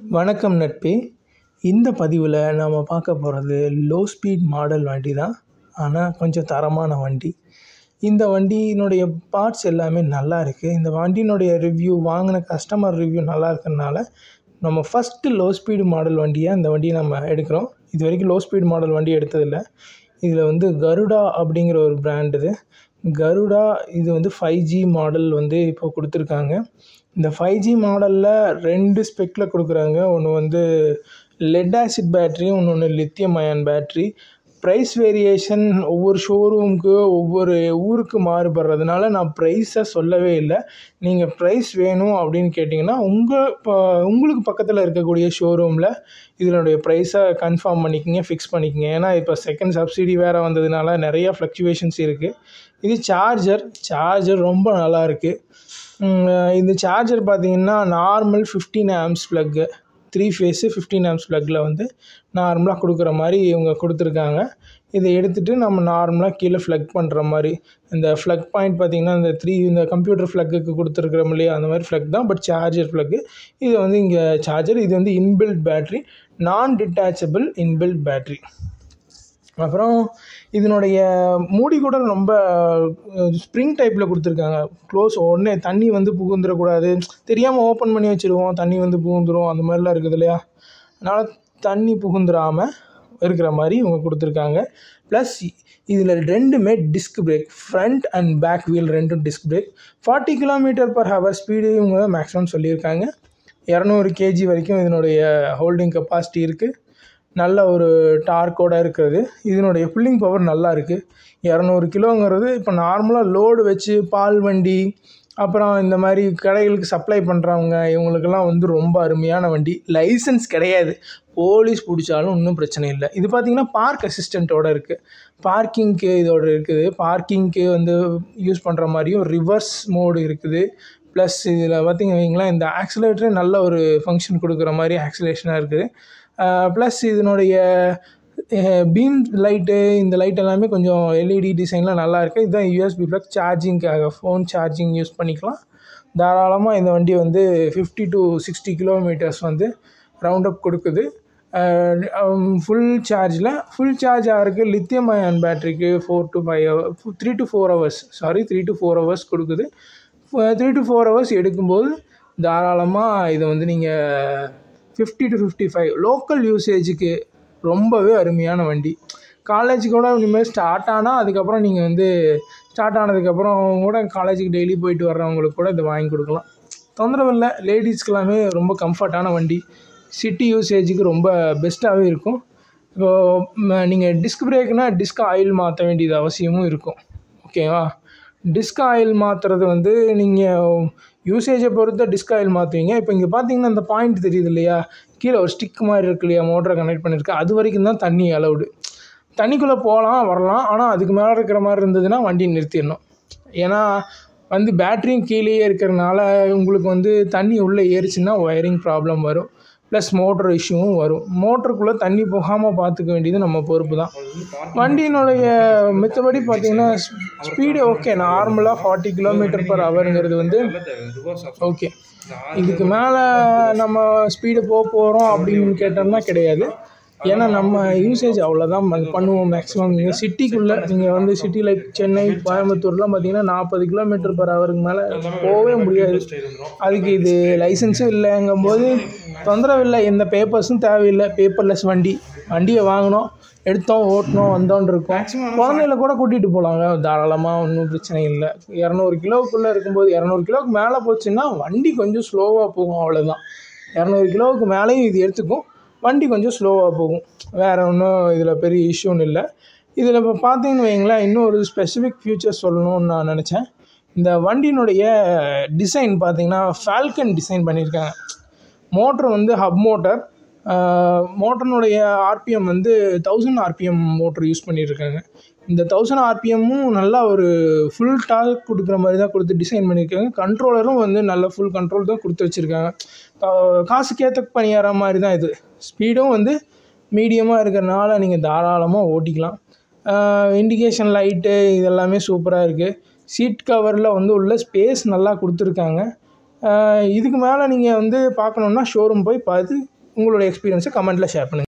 வணக்கம் நட்பே இந்த பதிவில் நாம் பார்க்க போகிறது லோ ஸ்பீட் மாடல் வண்டி தான் ஆனால் கொஞ்சம் தரமான வண்டி இந்த வண்டியினுடைய பார்ட்ஸ் எல்லாமே நல்லா இருக்குது இந்த வண்டியினுடைய ரிவ்யூ வாங்கின கஸ்டமர் ரிவ்யூ நல்லா இருக்கிறதுனால நம்ம ஃபஸ்ட்டு லோ ஸ்பீடு மாடல் வண்டியாக இந்த வண்டியை நம்ம எடுக்கிறோம் இது வரைக்கும் லோ ஸ்பீடு மாடல் வண்டி எடுத்ததில்லை இதில் வந்து கருடா அப்படிங்கிற ஒரு பிராண்ட் இது கருடா இது வந்து ஃபைவ் ஜி மாடல் வந்து இப்போ கொடுத்துருக்காங்க இந்த ஃபைவ் ஜி மாடலில் ரெண்டு ஸ்பெக்கில் கொடுக்குறாங்க ஒன்று வந்து லெட் ஆசிட் பேட்ரி இன்னொன்று lithium ion battery price variation ஒவ்வொரு ஷோரூமுக்கு ஒவ்வொரு ஊருக்கு மாறுபடுறதுனால நான் ப்ரைஸை சொல்லவே இல்லை நீங்கள் ப்ரைஸ் வேணும் அப்படின்னு கேட்டிங்கன்னா உங்கள் இப்போ உங்களுக்கு பக்கத்தில் இருக்கக்கூடிய ஷோரூமில் இதனுடைய ப்ரைஸை கன்ஃபார்ம் பண்ணிக்கங்க ஃபிக்ஸ் பண்ணிக்கங்க ஏன்னா இப்போ செகண்ட் சப்சிடி வேறு வந்ததுனால நிறையா ஃப்ளக்சுவேஷன்ஸ் இருக்குது இது சார்ஜர் சார்ஜர் ரொம்ப நல்லா இருக்குது இந்த சார்ஜர் பார்த்தீங்கன்னா normal fifteen amps plug three phase fifteen amps ப்ளக்கில் வந்து நார்மலாக கொடுக்குற மாதிரி இவங்க கொடுத்துருக்காங்க இதை எடுத்துகிட்டு நம்ம நார்மலாக கீழே ஃப்ளக் பண்ணுற மாதிரி இந்த ஃப்ளக் பாயிண்ட் பார்த்திங்கன்னா இந்த த்ரீ இந்த கம்ப்யூட்டர் ஃப்ளக்குக்கு கொடுத்துருக்குறோம் இல்லையா அந்த மாதிரி ஃப்ளக் தான் பட் சார்ஜர் ஃப்ளக்கு இது வந்து இங்கே சார்ஜர் இது வந்து inbuilt battery non detachable inbuilt battery அப்புறம் இதனுடைய மூடி கூட ரொம்ப ஸ்ப்ரிங் டைப்பில் கொடுத்துருக்காங்க க்ளோஸ் உடனே தண்ணி வந்து புகுந்துடக்கூடாது தெரியாமல் ஓப்பன் பண்ணி வச்சுருவோம் தண்ணி வந்து புகுந்துடும் அந்த மாதிரிலாம் இருக்குது இல்லையா அதனால் தண்ணி புகுந்துடாமல் இருக்கிற மாதிரி இவங்க கொடுத்துருக்காங்க ப்ளஸ் இதில் ரெண்டுமே disc brake front and back wheel ரெண்டும் disc brake forty kilometre per hour speed இவங்க மேக்ஸிமம் சொல்லியிருக்காங்க இரநூறு கேஜி வரைக்கும் இதனுடைய ஹோல்டிங் கெப்பாசிட்டி இருக்குது நல்ல ஒரு டார்க்கோடு இருக்கிறது இதனுடைய புல்லிங் பவர் நல்லா இருக்குது இரநூறு கிலோங்கிறது இப்போ நார்மலாக லோடு வச்சு பால் வண்டி அப்புறம் இந்த மாதிரி கடைகளுக்கு சப்ளை பண்ணுறவங்க இவங்களுக்கெல்லாம் வந்து ரொம்ப அருமையான வண்டி லைசன்ஸ் கிடையாது போலீஸ் பிடிச்சாலும் ஒன்றும் பிரச்சனை இல்லை இது பார்த்திங்கன்னா பார்க் அசிஸ்டண்ட்டோடு இருக்குது பார்க்கிங்க்கு இதோட இருக்குது பார்க்கிங்க்கு வந்து யூஸ் பண்ணுற மாதிரியும் ரிவர்ஸ் மோடு இருக்குது ப்ளஸ் இதில் பார்த்திங்க வைங்களேன் இந்த ஆக்சிலேட்டரே நல்ல ஒரு ஃபங்க்ஷன் கொடுக்குற மாதிரி ஆக்சிலேஷனாக இருக்குது ப்ளஸ் இதனுடைய பீம் லைட்டு இந்த லைட் எல்லாமே கொஞ்சம் எல்இடி டிசைன்லாம் நல்லா இருக்குது இதுதான் யூஎஸ்பி ப்ளக் சார்ஜிங்க்காக ஃபோன் சார்ஜிங் யூஸ் பண்ணிக்கலாம் தாராளமாக இந்த வண்டி வந்து ஃபிஃப்டி டு சிக்ஸ்டி கிலோமீட்டர்ஸ் வந்து ரவுண்ட் அப் கொடுக்குது ஃபுல் சார்ஜில் ஃபுல் சார்ஜ் ஆகிறதுக்கு லித்தியம் அயான் பேட்டரிக்கு four to five hour three to four hours sorry three to four hours கொடுக்குது த்ரீ டு ஃபோர் ஹவர்ஸ் எடுக்கும்போது தாராளமாக இதை வந்து நீங்கள் fifty to fifty five local யூசேஜுக்கு ரொம்பவே அருமையான வண்டி காலேஜ் கூட இனிமேல் ஸ்டார்ட் ஆனால் அதுக்கப்புறம் நீங்கள் வந்து ஸ்டார்ட் ஆனதுக்கப்புறம் கூட காலேஜுக்கு டெய்லி போயிட்டு வர்றவங்களுக்கு கூட இதை வாங்கி கொடுக்கலாம் தொந்தரவு இல்லை லேடிஸ்க்கெல்லாமே ரொம்ப கம்ஃபர்ட்டான வண்டி சிட்டி யூசேஜுக்கு ரொம்ப பெஸ்ட்டாகவே இருக்கும் இப்போது நீங்கள் டிஸ்க் பிரேக்னால் டிஸ்க் ஆயில் மாற்ற வேண்டியது அவசியமும் இருக்கும் ஓகேவா டிஸ்க் ஆயில் மாற்றுறது வந்து நீங்கள் யூசேஜை பொறுத்த டிஸ்க் ஆயில் மாற்றுவீங்க இப்போ இங்கே பார்த்தீங்கன்னா இந்த பாயிண்ட் தெரியுது இல்லையா கீழே ஒரு ஸ்டிக் மாதிரி இருக்கு இல்லையா மோட்டரை கனெக்ட் பண்ணியிருக்கு அது வரைக்கும் தான் தண்ணி அலவுடு தண்ணிக்குள்ளே போகலாம் வரலாம் ஆனால் அதுக்கு மேலே இருக்கிற மாதிரி இருந்ததுன்னா வண்டி நிறுத்திடணும் ஏன்னா வந்து பேட்ரியும் கீழேயே இருக்கிறனால உங்களுக்கு வந்து தண்ணி உள்ளே ஏறிச்சுன்னா ஒயரிங் ப்ராப்ளம் வரும் ப்ளஸ் மோட்டர் இஷ்யூவும் வரும் மோட்டருக்குள்ளே தண்ணி போகாமல் பார்த்துக்க வேண்டியது நம்ம பொறுப்பு தான் வண்டியினுடைய மித்தபடி பார்த்தீங்கன்னா ஸ்பீடு ஓகே நார்மலாக ஃபார்ட்டி கிலோமீட்டர் பர் ஹவருங்கிறது வந்து ஓகே இதுக்கு மேலே நம்ம ஸ்பீடு போக போகிறோம் அப்படின்னு கேட்டோம்னா கிடையாது ஏன்னா நம்ம யூசேஜ் அவ்வளோதான் பண்ணுவோம் மேக்ஸிமம் நீங்கள் சிட்டிக்குள்ளே நீங்கள் வந்து சிட்டி லைக் சென்னை கோயம்புத்தூர்லாம் பார்த்தீங்கன்னா நாற்பது கிலோமீட்டர் பர் ஹவருக்கு மேலே போகவே முடியாது அதுக்கு இது லைசன்ஸும் இல்லைங்கும் போது தொந்தரவு இல்லை எந்த பேப்பர்ஸும் தேவையில்லை பேப்பர்லெஸ் வண்டி வண்டியை வாங்கினோம் எடுத்தோம் ஓட்டினோம் வந்தோன்னு இருக்கோம் குழந்தைகள கூட கூட்டிகிட்டு போகலாங்க தாராளமாக ஒன்றும் பிரச்சனை இல்லை இரநூறு கிலோவுக்குள்ளே இருக்கும்போது இரநூறு கிலோவுக்கு மேலே போச்சுன்னா வண்டி கொஞ்சம் ஸ்லோவாக போகும் அவ்வளோதான் இரநூறு கிலோவுக்கு மேலேயும் இது எடுத்துக்கும் வண்டி கொஞ்சம் ஸ்லோவாக போகும் வேறு ஒன்றும் இதில் பெரிய இஷ்யூன்னு இல்லை இதில் இப்போ பார்த்தீங்கன்னு வைங்களேன் இன்னும் ஒரு ஸ்பெசிஃபிக் ஃபியூச்சர் சொல்லணும்னு நான் நினச்சேன் இந்த வண்டியினுடைய டிசைன் பார்த்தீங்கன்னா ஃபால்கன் டிசைன் பண்ணியிருக்காங்க மோட்ரு வந்து ஹப் மோட்டர் மோட்டர்னுடைய ஆர்பிஎம் வந்து தௌசண்ட் ஆர்பிஎம் மோட்ரு யூஸ் பண்ணியிருக்காங்க இந்த தௌசண்ட் ஆர்பிஎம்மும் நல்லா ஒரு ஃபுல் டார்க் கொடுக்குற மாதிரி தான் கொடுத்து டிசைன் பண்ணியிருக்காங்க கண்ட்ரோலரும் வந்து நல்ல ஃபுல் கண்ட்ரோல் தான் கொடுத்து வச்சுருக்காங்க காசுக்கேற்ற பணியார மாதிரி தான் இது ஸ்பீடும் வந்து மீடியமாக இருக்கிறனால நீங்கள் தாராளமாக ஓட்டிக்கலாம் இண்டிகேஷன் லைட்டு இதெல்லாமே சூப்பராக இருக்குது சீட் கவரில் வந்து உள்ள ஸ்பேஸ் நல்லா கொடுத்துருக்காங்க இதுக்கு மேலே நீங்கள் வந்து பார்க்கணுன்னா ஷோரூம் போய் பார்த்து உங்களோட எக்ஸ்பீரியன்ஸை கமெண்ட்டில் ஷேர் பண்ணுங்கள்